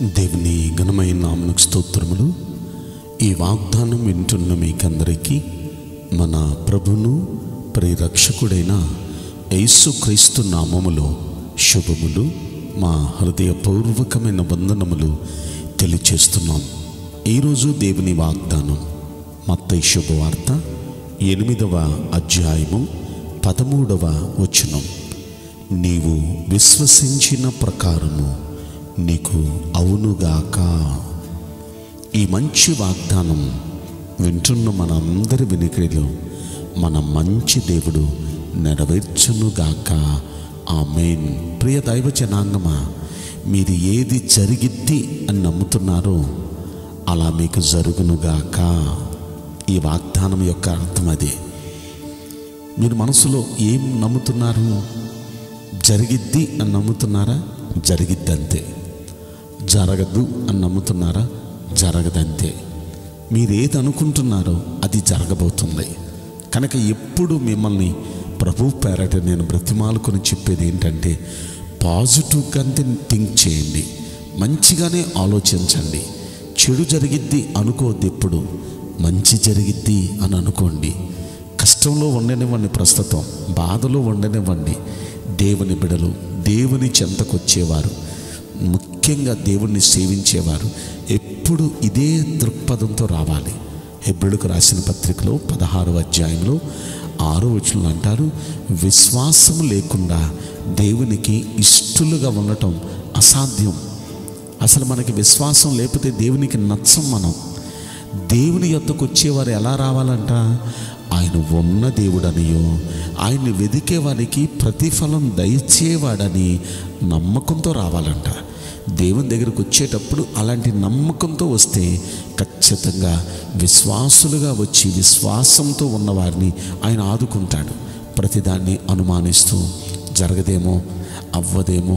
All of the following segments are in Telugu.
దేవుని ఘనమైన నామనకు స్తోత్రములు ఈ వాగ్దానం వింటున్న మీకందరికీ మన ప్రభును పరిరక్షకుడైన యేసుక్రీస్తు నామములో శుభములు మా హృదయపూర్వకమైన వందనములు తెలియచేస్తున్నాం ఈరోజు దేవుని వాగ్దానం మత్తయి శుభవార్త ఎనిమిదవ అధ్యాయము పదమూడవ వచనం నీవు విశ్వసించిన ప్రకారము నీకు అవునుగాక ఈ మంచి వాగ్దానం వింటున్న మనందరి వెనుకలో మన మంచి దేవుడు నెరవేర్చునుగాక ఆమెన్ ప్రియ దైవ జనాంగమా మీరు ఏది జరిగిద్ది అని నమ్ముతున్నారో అలా మీకు జరుగునుగాక ఈ వాగ్దానం యొక్క అర్థం అదే మీరు మనసులో ఏం నమ్ముతున్నారు జరిగిద్ది అని నమ్ముతున్నారా జరిగిద్ది అంతే జరగదు అని నమ్ముతున్నారా జరగదంతే మీరు ఏది అనుకుంటున్నారో అది జరగబోతుంది కనుక ఎప్పుడు మిమ్మల్ని ప్రభు పేరట నేను బ్రతిమాలుకొని చెప్పేది ఏంటంటే పాజిటివ్గా థింక్ చేయండి మంచిగానే ఆలోచించండి చెడు జరిగిద్ది అనుకోవద్దు ఎప్పుడు మంచి జరిగిద్ది అని అనుకోండి కష్టంలో ఉండనివ్వండి ప్రస్తుతం బాధలో ఉండనివ్వండి దేవుని బిడలు దేవుని చెంతకొచ్చేవారు ముఖ్యంగా దేవుణ్ణి సేవించేవారు ఎప్పుడు ఇదే దృక్పథంతో రావాలి హెబ్రిడుకు రాసిన పత్రికలో పదహారు అధ్యాయంలో ఆరో వచనంలో అంటారు విశ్వాసం లేకుండా దేవునికి ఇష్టలుగా ఉండటం అసాధ్యం అసలు మనకి విశ్వాసం లేకపోతే దేవునికి నచ్చం మనం దేవుని యొద్దకు వచ్చేవారు ఎలా రావాలంట ఆయన ఉన్న దేవుడనియో ఆయన్ని వెదికే వారికి ప్రతిఫలం దయచేవాడని నమ్మకంతో రావాలంట దేవుని దగ్గరకు వచ్చేటప్పుడు అలాంటి నమ్మకంతో వస్తే ఖచ్చితంగా విశ్వాసులుగా వచ్చి విశ్వాసంతో ఉన్నవారిని ఆయన ఆదుకుంటాడు ప్రతిదాన్ని అనుమానిస్తూ జరగదేమో అవ్వదేమో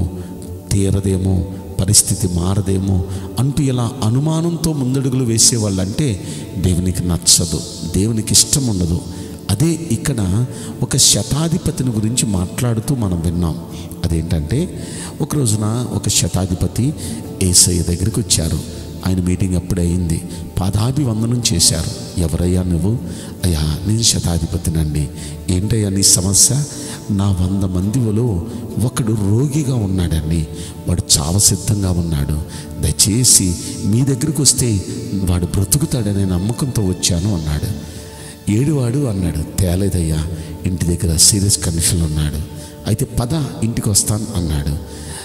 తీరదేమో పరిస్థితి మారదేమో అంటూ ఇలా అనుమానంతో ముందడుగులు వేసేవాళ్ళంటే దేవునికి నచ్చదు దేవునికి ఇష్టం ఉండదు అదే ఇక్కడ ఒక శతాధిపతిని గురించి మాట్లాడుతూ మనం విన్నాం అదేంటంటే ఒక రోజున ఒక శతాధిపతి ఏసయ్య దగ్గరికి వచ్చారు ఆయన మీటింగ్ అప్పుడే అయింది పాదాభివందనం చేశారు ఎవరయ్యా నువ్వు అయ్యా నేను శతాధిపతినండి ఏంటయ్యా నీ సమస్య నా వంద మందిలో ఒకడు రోగిగా ఉన్నాడండి వాడు చావ సిద్ధంగా ఉన్నాడు దయచేసి మీ దగ్గరికి వస్తే వాడు బ్రతుకుతాడనే నమ్మకంతో వచ్చాను అన్నాడు ఏడువాడు అన్నాడు తేలేదయ్యా ఇంటి దగ్గర సీరియస్ కండిషన్లో ఉన్నాడు అయితే పద ఇంటికి వస్తాను అన్నాడు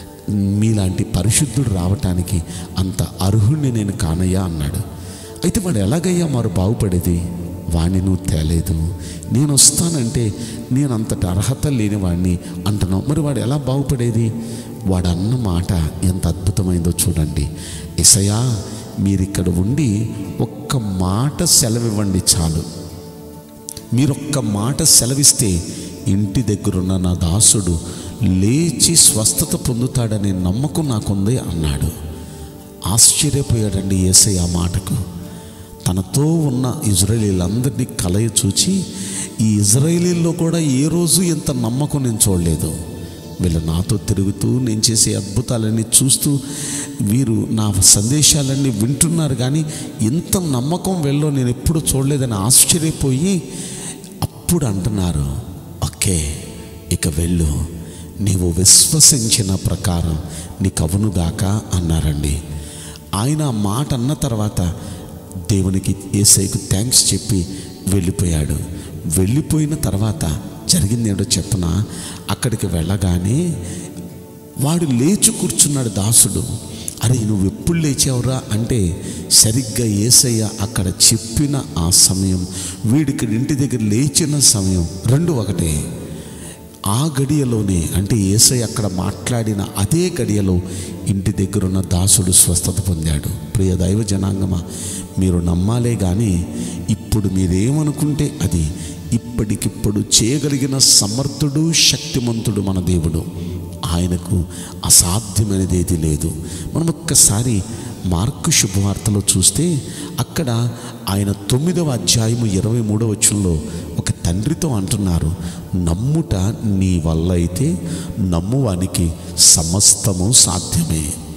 మీలాంటి పరిశుద్ధుడు రావటానికి అంత అర్హుణ్ణి నేను కానయ్యా అన్నాడు అయితే వాడు ఎలాగయ్యా మారు బాగుపడేది వాణ్ణి నువ్వు తేలేదు నేను వస్తానంటే నేను అంతటి అర్హత లేని వాడిని అంటున్నావు మరి వాడు ఎలా బాగుపడేది వాడు అన్న మాట ఎంత అద్భుతమైందో చూడండి ఎసయా మీరు ఇక్కడ ఉండి ఒక్క మాట సెలవివ్వండి చాలు మీరు ఒక్క మాట సెలవిస్తే ఇంటి దగ్గరున్న నా దాసుడు లేచి స్వస్థత పొందుతాడనే నమ్మకం నాకుంది అన్నాడు ఆశ్చర్యపోయాడండి ఏసై ఆ మాటకు తనతో ఉన్న ఇజ్రాయేలీలందరినీ కలయ చూచి ఈ ఇజ్రాయేలీల్లో కూడా ఏ రోజు ఇంత నమ్మకం నేను చూడలేదు వీళ్ళు నాతో తిరుగుతూ నేను చేసే అద్భుతాలన్నీ చూస్తూ వీరు నా సందేశాలన్నీ వింటున్నారు కానీ ఇంత నమ్మకం వీళ్ళలో నేను ఎప్పుడు చూడలేదని ఆశ్చర్యపోయి అప్పుడు అంటున్నారు ఓకే ఇక వెళ్ళు నీవు విశ్వసించిన ప్రకారం నీకు అవునుగాక అన్నారండి ఆయన ఆ మాట అన్న తర్వాత దేవునికి ఏసైకు థ్యాంక్స్ చెప్పి వెళ్ళిపోయాడు వెళ్ళిపోయిన తర్వాత జరిగింది ఏంటో చెప్పన అక్కడికి వెళ్ళగానే వాడు లేచి కూర్చున్నాడు దాసుడు అరే నువ్వు ఎప్పుడు లేచావురా అంటే సరిగ్గా ఏసయ్య అక్కడ చెప్పిన ఆ సమయం వీడికి ఇంటి దగ్గర లేచిన సమయం రెండు ఒకటే ఆ గడియలోనే అంటే ఏసై అక్కడ మాట్లాడిన అదే గడియలో ఇంటి దగ్గరున్న దాసుడు స్వస్థత పొందాడు ప్రియ దైవ జనాంగమా మీరు నమ్మాలే కానీ ఇప్పుడు మీరేమనుకుంటే అది ఇప్పటికిప్పుడు చేయగలిగిన సమర్థుడు శక్తిమంతుడు మన దేవుడు ఆయనకు అసాధ్యమైనది ఏది లేదు మనం ఒక్కసారి మార్కు శుభవార్తలో చూస్తే అక్కడ ఆయన తొమ్మిదవ అధ్యాయము ఇరవై మూడవ వచ్చంలో ఒక తండ్రితో అంటున్నారు నమ్ముట నీ వల్ల అయితే నమ్మువానికి సమస్తము సాధ్యమే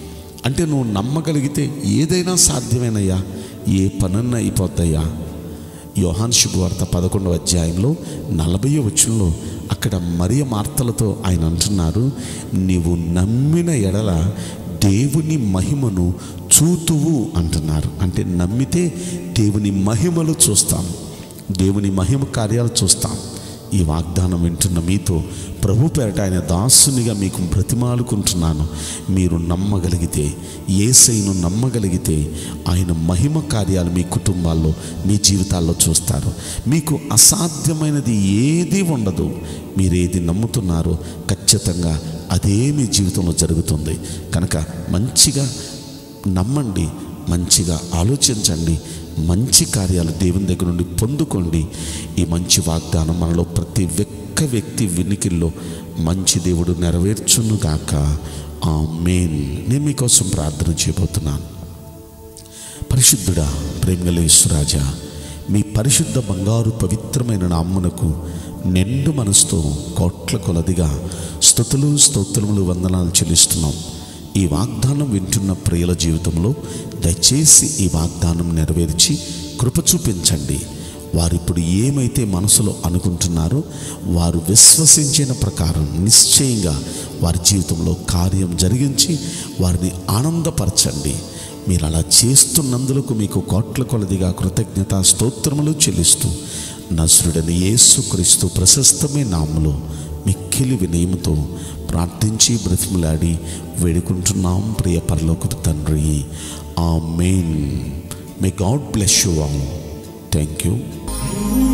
అంటే నువ్వు నమ్మగలిగితే ఏదైనా సాధ్యమేనయ్యా ఏ పనన్నా అయిపోద్దయ్యా యోహాన్ శుభవార్త పదకొండవ అధ్యాయంలో నలభై వచనంలో అక్కడ మరియ మార్తలతో ఆయన అంటున్నారు నీవు నమ్మిన ఎడల దేవుని మహిమను చూతువు అంటున్నారు అంటే నమ్మితే దేవుని మహిమలు చూస్తాం దేవుని మహిమ కార్యాలు చూస్తాం ఈ వాగ్దానం వింటున్న మీతో ప్రభు పేరట ఆయన దాసునిగా మీకు బ్రతిమాలుకుంటున్నాను మీరు నమ్మగలిగితే ఏసైను నమ్మగలిగితే ఆయన మహిమ కార్యాలు మీ కుటుంబాల్లో మీ జీవితాల్లో చూస్తారు మీకు అసాధ్యమైనది ఏది ఉండదు మీరు ఏది నమ్ముతున్నారో ఖచ్చితంగా అదే మీ జీవితంలో జరుగుతుంది కనుక మంచిగా నమ్మండి మంచిగా ఆలోచించండి మంచి కార్యాలు దేవుని దగ్గర నుండి పొందుకోండి ఈ మంచి వాగ్దానం మనలో ప్రతి ఒక్క వ్యక్తి వినికిల్లో మంచి దేవుడు నెరవేర్చునుగాక ఆ మెయిన్ నేను మీకోసం ప్రార్థన చేయబోతున్నాను పరిశుద్ధుడా ప్రేమగలేశ్వరాజా మీ పరిశుద్ధ బంగారు పవిత్రమైన నామ్మునకు నిండు మనసుతో కోట్ల కొలదిగా స్థుతులు స్తోత్రములు వందనాలు చెల్లిస్తున్నాం ఈ వాగ్దానం వింటున్న ప్రియుల జీవితంలో దయచేసి ఈ వాగ్దానం నెరవేర్చి కృప చూపించండి వారు ఇప్పుడు ఏమైతే మనసులో అనుకుంటున్నారో వారు విశ్వసించిన ప్రకారం నిశ్చయంగా వారి జీవితంలో కార్యం జరిగించి వారిని ఆనందపరచండి మీరు అలా చేస్తున్నందులకు మీకు కోట్ల కొలదిగా కృతజ్ఞత స్తోత్రములు చెల్లిస్తూ నసురుడని యేసుక్రీస్తు ప్రశస్తమే నామలో మిక్కిలి వినయముతో ప్రార్థించి బ్రతిమలాడి వేడుకుంటున్నాం ప్రియ పరలోకపు తండ్రి amen may God bless you all thank you